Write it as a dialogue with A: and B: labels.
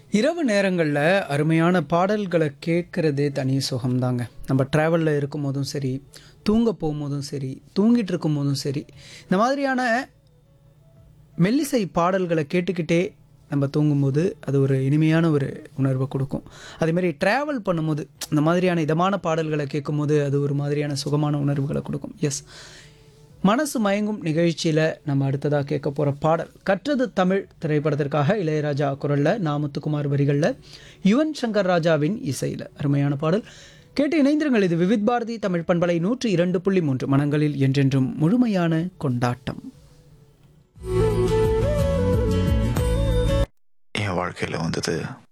A: இரவு நேரங்களில் அருமையான பாடல்களை கேட்குறதே தனி சுகம்தாங்க நம்ம ட்ராவலில் இருக்கும் போதும் சரி தூங்க போகும்போதும் சரி தூங்கிட்டு இருக்கும் போதும் சரி இந்த மாதிரியான மெல்லிசை பாடல்களை கேட்டுக்கிட்டே நம்ம தூங்கும்போது அது ஒரு இனிமையான ஒரு உணர்வை கொடுக்கும் அதேமாதிரி ட்ராவல் பண்ணும்போது இந்த மாதிரியான இதமான பாடல்களை கேட்கும்போது அது ஒரு மாதிரியான சுகமான உணர்வுகளை கொடுக்கும் எஸ் மனசு மயங்கும் நிகழ்ச்சியில் நம்ம அடுத்ததாக கேட்க போகிற பாடல் கற்றது தமிழ் திரைப்படத்திற்காக இளையராஜா குரலில் நாமுத்துக்குமார் வரிகளில் யுவன் சங்கர் ராஜாவின் இசையில் அருமையான பாடல் கேட்டு இணைந்திருங்கள் இது விவித் பாரதி தமிழ் பண்பலை நூற்றி இரண்டு புள்ளி மூன்று மனங்களில் என்றென்றும் முழுமையான கொண்டாட்டம்
B: என் வாழ்க்கையில் வந்தது